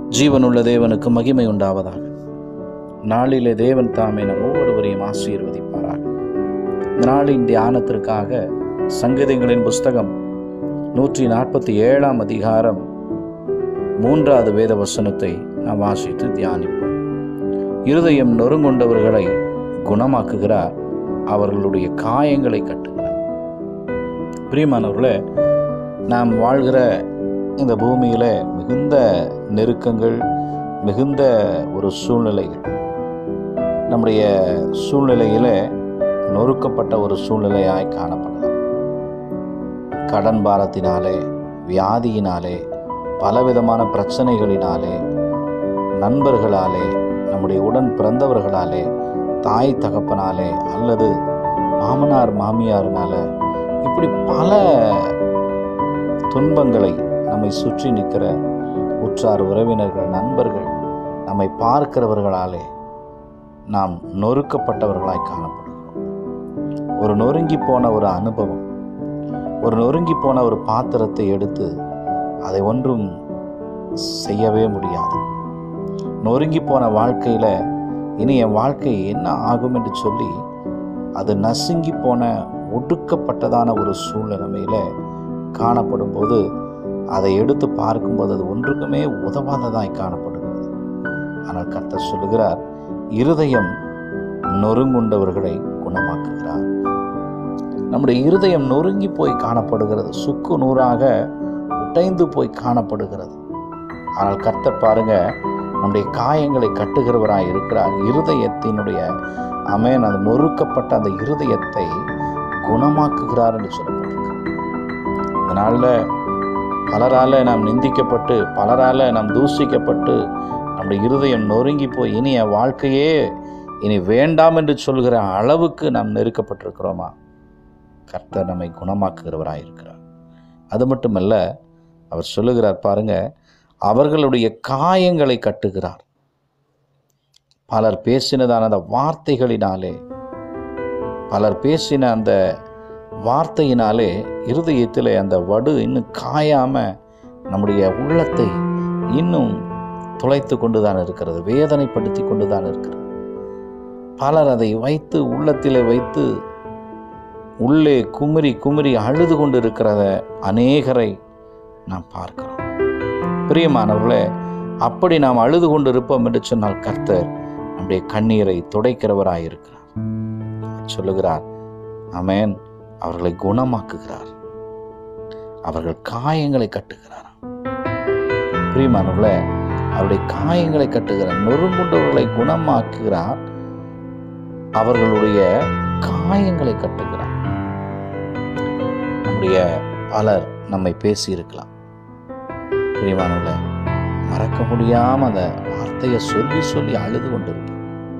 ஜீவனுள்ள தேவனுக்கு மகிமை உண்டாவதாக நாளிலே தேவன் தாமே நம் ஒவ்வொருவரையும் ஆசீர்வதிப்பாராக இந்த நாளின் தியானத்திற்காக சங்கீதங்களின் புஸ்தகம் நூற்றி நாற்பத்தி ஏழாம் அதிகாரம் மூன்றாவது வேத வசனத்தை நாம் வாசித்து தியானிப்போம் இருதயம் நொறுங்குண்டவர்களை குணமாக்குகிறார் அவர்களுடைய காயங்களை கட்டுகிறார் பிரியமானவர்களே நாம் வாழ்கிற இந்த பூமியில் மிகுந்த நெருக்கங்கள் மிகுந்த ஒரு சூழ்நிலைகள் நம்முடைய சூழ்நிலையில் நொறுக்கப்பட்ட ஒரு சூழ்நிலையாய் காணப்படலாம் கடன் பாரத்தினாலே வியாதியினாலே பலவிதமான பிரச்சனைகளினாலே நண்பர்களாலே நம்முடைய உடன் பிறந்தவர்களாலே தாய் தகப்பனாலே அல்லது மாமனார் மாமியாரினால இப்படி பல துன்பங்களை நம்மை சுற்றி நிற்கிற உற்றார் உறவினர்கள் நண்பர்கள் நம்மை பார்க்கிறவர்களாலே நாம் நொறுக்கப்பட்டவர்களாய் காணப்படுகிறோம் ஒரு நொறுங்கி போன ஒரு அனுபவம் ஒரு நொறுங்கி போன ஒரு பாத்திரத்தை எடுத்து அதை ஒன்றும் செய்யவே முடியாது நொறுங்கி போன வாழ்க்கையில் இனி என் வாழ்க்கை என்ன ஆகும் என்று சொல்லி அது நசுங்கி போன ஒடுக்கப்பட்டதான ஒரு சூழ்நிலைமையில் காணப்படும் போது அதை எடுத்து பார்க்கும்போது அது ஒன்றுக்குமே உதவாததாய் காணப்படுகிறது ஆனால் கர்த்தர் சொல்லுகிறார் இருதயம் நொறுங்குண்டவர்களை குணமாக்குகிறார் நம்முடைய இருதயம் நொறுங்கி போய் காணப்படுகிறது சுக்கு நூறாக உடைந்து போய் காணப்படுகிறது ஆனால் கர்த்தர் பாருங்க நம்முடைய காயங்களை கட்டுகிறவராய் இருக்கிறார் இருதயத்தினுடைய அமேன் அது நொறுக்கப்பட்ட அந்த இருதயத்தை குணமாக்குகிறார் என்று சொல்லப்பட்டிருக்கிறது இந்த நாளில் பலரால் நாம் நிந்திக்கப்பட்டு பலரால் நாம் தூஷிக்கப்பட்டு நம்முடைய இருதயம் நொறுங்கி போய் இனி என் வாழ்க்கையே இனி வேண்டாம் என்று சொல்கிற அளவுக்கு நாம் நெருக்கப்பட்டிருக்கிறோமா கர்த்தர் நம்மை குணமாக்குகிறவராக இருக்கிறார் அது மட்டுமல்ல அவர் சொல்லுகிறார் பாருங்க அவர்களுடைய காயங்களை கட்டுகிறார் பலர் பேசினதான அந்த வார்த்தைகளினாலே பலர் பேசின அந்த வார்த்தையினாலே இருதயத்தில் அந்த வடு இன்னும் காயாம நம்முடைய உள்ளத்தை இன்னும் துளைத்து கொண்டு தான் இருக்கிறது வேதனைப்படுத்தி கொண்டு தான் இருக்கிறது பலர் அதை வைத்து உள்ளத்திலே வைத்து உள்ளே குமரி குமரி அழுது கொண்டு இருக்கிறத அநேகரை நாம் பார்க்கிறோம் பிரியமானவர்களே அப்படி நாம் அழுது கொண்டு இருப்போம் என்று சொன்னால் கர்த்தர் நம்முடைய கண்ணீரை துடைக்கிறவராய் இருக்கிறார் சொல்லுகிறார் அமேன் அவர்களை குணமாக்குகிறார் அவர்கள் காயங்களை கட்டுகிறார் பிரியமானவர்களே அவருடைய காயங்களை கட்டுகிறார் நொறுங்குண்டவர்களை குணமாக்குகிறார் அவர்களுடைய காயங்களை கட்டுகிறார் நம்முடைய பலர் நம்மை பேசி இருக்கலாம் பிரியமானவர்களே மறக்க முடியாம அந்த வார்த்தையை சொல்லி சொல்லி அழுது கொண்டிருப்போம்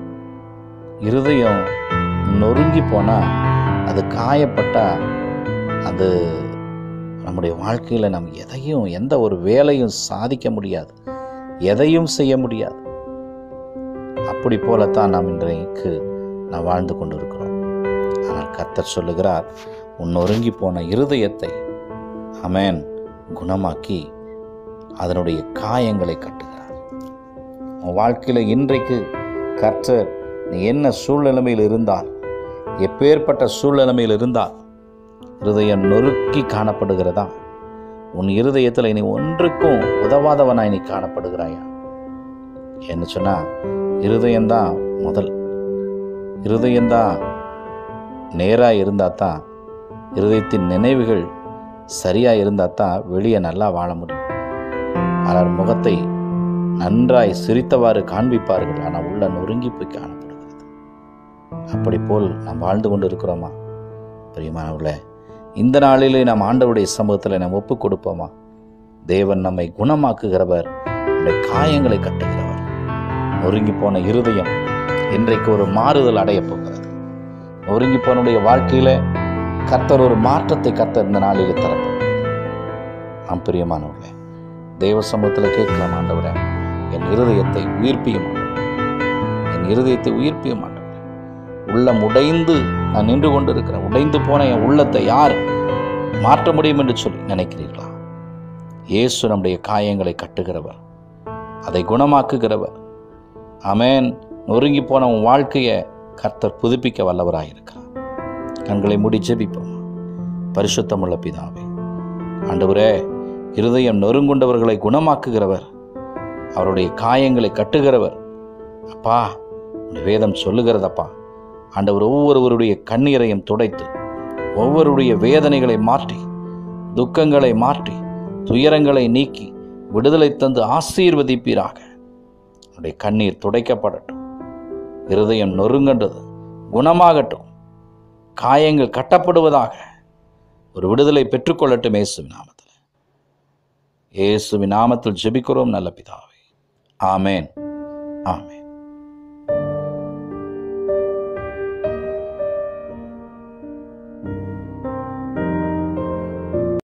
இருதயம் நொறுங்கி போனா அது காயப்பட்டா அது நம்முடைய வாழ்க்கையில் நம்ம எதையும் எந்த ஒரு வேலையும் சாதிக்க முடியாது எதையும் செய்ய முடியாது அப்படி போலத்தான் நாம் இன்றைக்கு நாம் வாழ்ந்து கொண்டிருக்கிறோம் ஆனால் கர்த்தர் சொல்லுகிறார் உன் நொறுங்கி போன இருதயத்தை அமேன் குணமாக்கி அதனுடைய காயங்களை கட்டுகிறார் உன் வாழ்க்கையில் இன்றைக்கு கர்த்தர் நீ என்ன சூழ்நிலைமையில் இருந்தால் எப்பேற்பட்ட சூழ்நிலைமையில் இருந்தால் இருதயம் நொறுக்கி காணப்படுகிறதா உன் இருதயத்தில் நீ ஒன்றுக்கும் உதவாதவனாய் நீ காணப்படுகிறாயா என்ன சொன்னா இருதயம்தான் முதல் இருதயம்தான் நேராக இருந்தால் தான் இருதயத்தின் நினைவுகள் சரியாக இருந்தால் தான் வெளியே நல்லா வாழ முடியும் பலர் முகத்தை நன்றாய் சிரித்தவாறு காண்பிப்பார்கள் ஆனால் உள்ள நொறுங்கி போய் காணப்படுகிறது அப்படி போல் நாம் வாழ்ந்து கொண்டு இருக்கிறோமா பிரியமானவர்களே இந்த நாளிலே நாம் ஆண்டவருடைய சமூகத்தில் நாம் ஒப்பு கொடுப்போமா தேவன் நம்மை குணமாக்குகிறவர் நம்முடைய காயங்களை கட்டுகிறவர் நொறுங்கி போன இருதயம் இன்றைக்கு ஒரு மாறுதல் அடையப் போகிறது நொறுங்கி போனுடைய வாழ்க்கையில கர்த்தர் ஒரு மாற்றத்தை கர்த்தர் இந்த நாளிலே தரப்போம் நாம் பிரியமானவர்களே தேவ சமூகத்தில் கேட்கலாம் ஆண்டவரே என் இருதயத்தை உயிர்ப்பியும் ஆண்டவரே. என் இருதயத்தை உயிர்ப்பியும் ஆண்டவரே உள்ளம் உடைந்து நான் நின்று கொண்டிருக்கிறேன் உடைந்து போன என் உள்ளத்தை யார் மாற்ற முடியும் என்று சொல்லி நினைக்கிறீர்களா இயேசு நம்முடைய காயங்களை கட்டுகிறவர் அதை குணமாக்குகிறவர் அமேன் நொறுங்கி போன உன் வாழ்க்கையை கர்த்தர் புதுப்பிக்க வல்லவராயிருக்கிறார் கண்களை மூடி ஜெபிப்போம் பரிசுத்தமுள்ள பிதாவே ஆண்டவரே இருதயம் நொறுங்குண்டவர்களை குணமாக்குகிறவர் அவருடைய காயங்களை கட்டுகிறவர் அப்பா உடைய வேதம் சொல்லுகிறதப்பா ஆண்டவர் ஒவ்வொருவருடைய கண்ணீரையும் துடைத்து ஒவ்வொருடைய வேதனைகளை மாற்றி துக்கங்களை மாற்றி துயரங்களை நீக்கி விடுதலை தந்து ஆசீர்வதிப்பீராக உடைய கண்ணீர் துடைக்கப்படட்டும் இருதயம் நொறுங்கண்டது குணமாகட்டும் காயங்கள் கட்டப்படுவதாக ஒரு விடுதலை பெற்றுக்கொள்ளட்டும் இயேசுவின் நாமத்தில் இயேசுவின் நாமத்தில் ஜெபிக்கிறோம் நல்ல பிதாவே ஆமேன் ஆமேன்